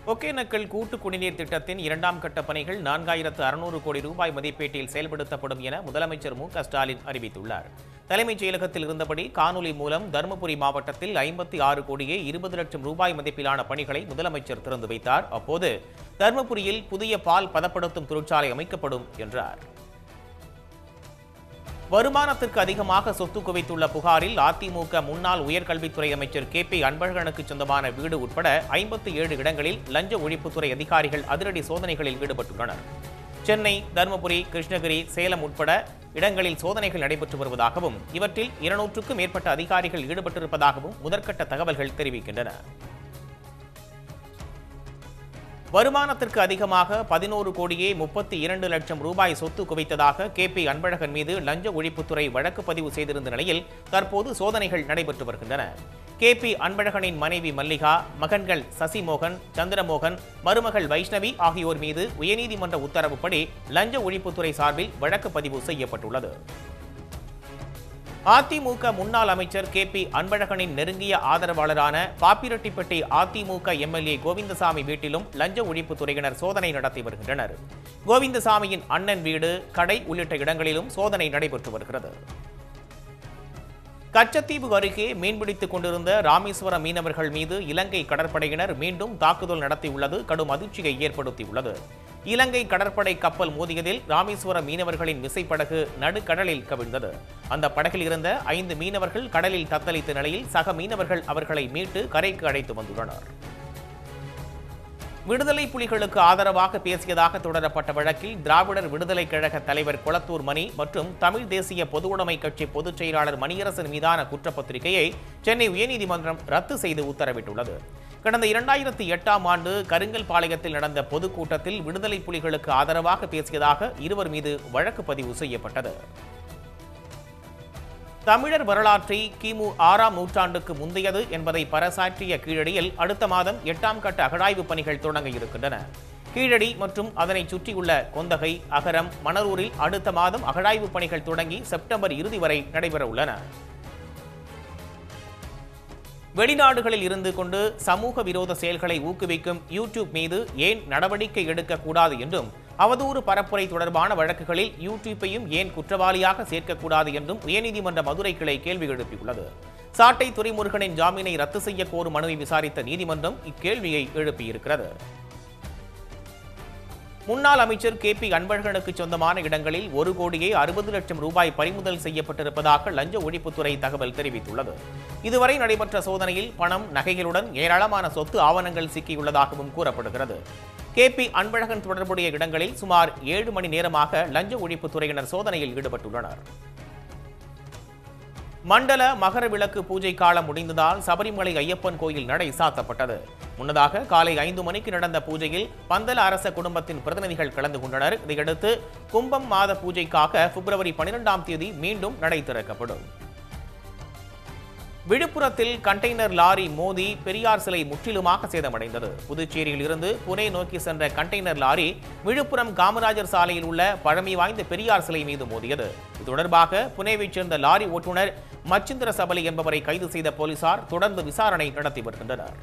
ஒகேனக்கல் கூட்டு குடிநீர் திட்டத்தின் இரண்டாம் கட்ட பணிகள் நான்காயிரத்து அறுநூறு கோடி ரூபாய் மதிப்பீட்டில் செயல்படுத்தப்படும் என முதலமைச்சர் மு க ஸ்டாலின் அறிவித்துள்ளார் தலைமைச் செயலகத்தில் இருந்தபடி காணொலி மூலம் தருமபுரி மாவட்டத்தில் ஐம்பத்தி ஆறு கோடியே இருபது லட்சம் ரூபாய் மதிப்பிலான பணிகளை முதலமைச்சர் திறந்து வைத்தார் அப்போது தருமபுரியில் புதிய பால் பதப்படுத்தும் தொழிற்சாலை அமைக்கப்படும் என்றார் வருமானத்திற்கு அதிகமாக சொத்து குவித்துள்ள புகாரில் அதிமுக முன்னாள் உயர்கல்வித்துறை அமைச்சர் கே பி அன்பழகனுக்கு சொந்தமான வீடு உட்பட ஐம்பத்தி ஏழு இடங்களில் லஞ்ச ஒழிப்புத்துறை அதிகாரிகள் அதிரடி சோதனைகளில் ஈடுபட்டுள்ளனர் சென்னை தருமபுரி கிருஷ்ணகிரி சேலம் உட்பட இடங்களில் சோதனைகள் நடைபெற்று வருவதாகவும் இவற்றில் இருநூற்றுக்கும் மேற்பட்ட அதிகாரிகள் ஈடுபட்டிருப்பதாகவும் முதற்கட்ட தகவல்கள் தெரிவிக்கின்றன வருமானத்திற்கு அதிகமாக பதினோரு கோடியே முப்பத்தி இரண்டு லட்சம் ரூபாய் சொத்து குவித்ததாக கே பி அன்பழகன் மீது லஞ்ச ஒழிப்புத்துறை வழக்கு பதிவு செய்திருந்த நிலையில் தற்போது சோதனைகள் நடைபெற்று வருகின்றன கே பி அன்பழகனின் மனைவி மல்லிகா மகன்கள் சசிமோகன் சந்திரமோகன் மருமகள் வைஷ்ணவி ஆகியோர் மீது உயர்நீதிமன்ற உத்தரவுப்படி லஞ்ச ஒழிப்புத்துறை சார்பில் வழக்கு பதிவு செய்யப்பட்டுள்ளது அதிமுக முன்னாள் அமைச்சர் கே பி அன்பழகனின் நெருங்கிய ஆதரவாளரான பாப்பிரெட்டிப்பட்டி அதிமுக எம்எல்ஏ கோவிந்தசாமி வீட்டிலும் லஞ்ச ஒழிப்புத் துறையினர் சோதனை நடத்தி வருகின்றனர் கோவிந்தசாமியின் அண்ணன் வீடு கடை உள்ளிட்ட இடங்களிலும் சோதனை நடைபெற்று வருகிறது கச்சத்தீவு அருகே மீன்பிடித்துக் கொண்டிருந்த ராமேஸ்வரம் மீனவர்கள் மீது இலங்கை கடற்படையினர் மீண்டும் தாக்குதல் நடத்தியுள்ளது கடும் அதிர்ச்சியை ஏற்படுத்தியுள்ளது இலங்கை கடற்படை கப்பல் மோதியதில் ராமேஸ்வரம் மீனவர்களின் விசைப்படகு நடுக்கடலில் கவிழ்ந்தது அந்த படகில் இருந்த ஐந்து மீனவர்கள் கடலில் தத்தளித்த நிலையில் சக மீனவர்கள் அவர்களை மீட்டு கரைக்கு அழைத்து வந்துள்ளனர் விடுதலை புலிகளுக்கு ஆதரவாக பேசியதாக தொடரப்பட்ட வழக்கில் திராவிடர் விடுதலைக் கழக தலைவர் கொளத்தூர் மணி மற்றும் தமிழ் தேசிய பொதுவுடைமை கட்சி பொதுச் செயலாளர் மணியரசன் மீதான குற்றப்பத்திரிகையை சென்னை உயர்நீதிமன்றம் ரத்து செய்து உத்தரவிட்டுள்ளது கடந்த இரண்டாயிரத்தி எட்டாம் ஆண்டு கருங்கல்பாளையத்தில் நடந்த பொதுக்கூட்டத்தில் விடுதலை புலிகளுக்கு ஆதரவாக பேசியதாக இருவர் மீது வழக்கு பதிவு செய்யப்பட்டது தமிழர் வரலாற்றை கிமு ஆறாம் நூற்றாண்டுக்கு முந்தையது என்பதை பறைசாற்றிய கீழடியில் அடுத்த மாதம் எட்டாம் கட்ட அகழாய்வு பணிகள் தொடங்க இருக்கின்றன கீழடி மற்றும் அதனை சுற்றியுள்ள கொந்தகை அகரம் மணரூரில் அடுத்த மாதம் அகழாய்வு பணிகள் தொடங்கி செப்டம்பர் இறுதி வரை நடைபெற உள்ளன வெளிநாடுகளில் இருந்து கொண்டு சமூக விரோத செயல்களை ஊக்குவிக்கும் யூடியூப் மீது ஏன் நடவடிக்கை எடுக்கக்கூடாது என்றும் அவதூறு பரப்புரை தொடர்பான வழக்குகளில் யூடியூப்பையும் ஏன் குற்றவாளியாக சேர்க்கக்கூடாது என்றும் உயர்நீதிமன்ற மதுரை கிளை கேள்வி எழுப்பியுள்ளது சாட்டை துரைமுருகனின் ஜாமீனை ரத்து செய்ய கோரும் மனுவை விசாரித்த நீதிமன்றம் இக்கேள்வியை எழுப்பியிருக்கிறது முன்னாள் அமைச்சர் கே பி அன்பழகனுக்கு சொந்தமான இடங்களில் ஒரு கோடியே அறுபது லட்சம் ரூபாய் பறிமுதல் செய்யப்பட்டிருப்பதாக லஞ்ச ஒழிப்புத்துறை தகவல் தெரிவித்துள்ளது இதுவரை நடைபெற்ற சோதனையில் பணம் நகைகளுடன் ஏராளமான சொத்து ஆவணங்கள் சிக்கியுள்ளதாகவும் கூறப்படுகிறது கே பி அன்பழகன் தொடர்புடைய இடங்களில் சுமார் ஏழு மணி நேரமாக லஞ்ச ஒழிப்புத்துறையினர் சோதனையில் ஈடுபட்டுள்ளனர் மண்டல மகர விளக்கு பூஜை காலம் முடிந்ததால் சபரிமலை ஐயப்பன் கோயில் நடை சாத்தப்பட்டது முன்னதாக காலை ஐந்து மணிக்கு நடந்த பூஜையில் பந்தல அரச குடும்பத்தின் பிரதிநிதிகள் கலந்து கொண்டனர் இதையடுத்து கும்பம் மாத பூஜைக்காக பிப்ரவரி பனிரெண்டாம் தேதி மீண்டும் நடை திறக்கப்படும் விழுப்புரத்தில் கண்டெய்னர் லாரி மோதி பெரியார் சிலை முற்றிலுமாக சேதமடைந்தது புதுச்சேரியில் இருந்து புனே நோக்கி சென்ற கண்டெய்னர் லாரி விழுப்புரம் காமராஜர் சாலையில் உள்ள பழமை வாய்ந்த பெரியார் சிலை மீது மோதியது இது தொடர்பாக புனேவைச் சேர்ந்த லாரி ஓட்டுநர் மச்சிந்திர சபலி என்பவரை கைது செய்த போலீசார் தொடர்ந்து விசாரணை நடத்தி வருகின்றனர்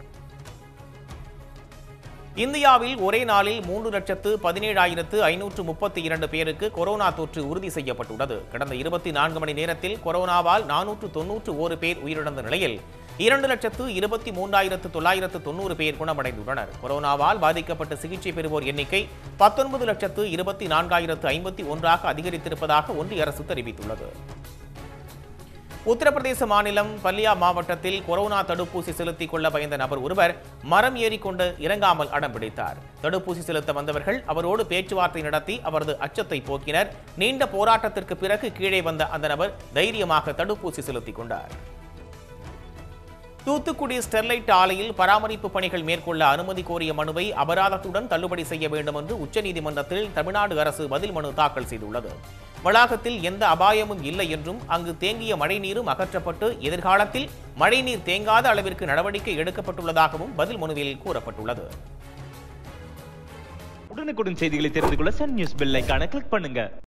இந்தியாவில் ஒரே நாளில் மூன்று லட்சத்து பதினேழாயிரத்து ஐநூற்று முப்பத்தி இரண்டு பேருக்கு கொரோனா தொற்று உறுதி செய்யப்பட்டுள்ளது கடந்த இருபத்தி நான்கு மணி நேரத்தில் கொரோனாவால் நானூற்று தொன்னூற்று ஒரு பேர் உயிரிழந்த நிலையில் இரண்டு லட்சத்து இருபத்தி மூன்றாயிரத்து தொள்ளாயிரத்து தொண்ணூறு பேர் குணமடைந்துள்ளனர் கொரோனாவால் பாதிக்கப்பட்ட சிகிச்சை பெறுவோர் எண்ணிக்கை பத்தொன்பது லட்சத்து இருபத்தி நான்காயிரத்து ஐம்பத்தி ஒன்றாக அதிகரித்திருப்பதாக ஒன்றிய அரசு தெரிவித்துள்ளது உத்தரப்பிரதேச மாநிலம் பல்லியா மாவட்டத்தில் கொரோனா தடுப்பூசி செலுத்திக் கொள்ள பயந்த நபர் ஒருவர் மரம் ஏறிக்கொண்டு இறங்காமல் அடம் பிடித்தார் தடுப்பூசி செலுத்த வந்தவர்கள் அவரோடு பேச்சுவார்த்தை நடத்தி அவரது அச்சத்தை போக்கினர் நீண்ட போராட்டத்திற்கு பிறகு கீழே வந்த அந்த நபர் தைரியமாக தடுப்பூசி செலுத்திக் கொண்டார் தூத்துக்குடி ஸ்டெர்லைட் ஆலையில் பராமரிப்பு பணிகள் மேற்கொள்ள அனுமதி கோரிய மனுவை அபராதத்துடன் தள்ளுபடி செய்ய வேண்டும் என்று உச்சநீதிமன்றத்தில் தமிழ்நாடு அரசு பதில் மனு தாக்கல் செய்துள்ளது வளாகத்தில் எந்த அபாயமும் இல்லை என்றும் அங்கு தேங்கிய மழைநீரும் அகற்றப்பட்டு எதிர்காலத்தில் மழைநீர் தேங்காத அளவிற்கு நடவடிக்கை எடுக்கப்பட்டுள்ளதாகவும் பதில் மனுவில் கூறப்பட்டுள்ளது உடனுக்குடன் செய்திகளை தெரிந்து கொள்ள சன் நியூஸ் பெல் ஐகானை கிளிக் பண்ணுங்க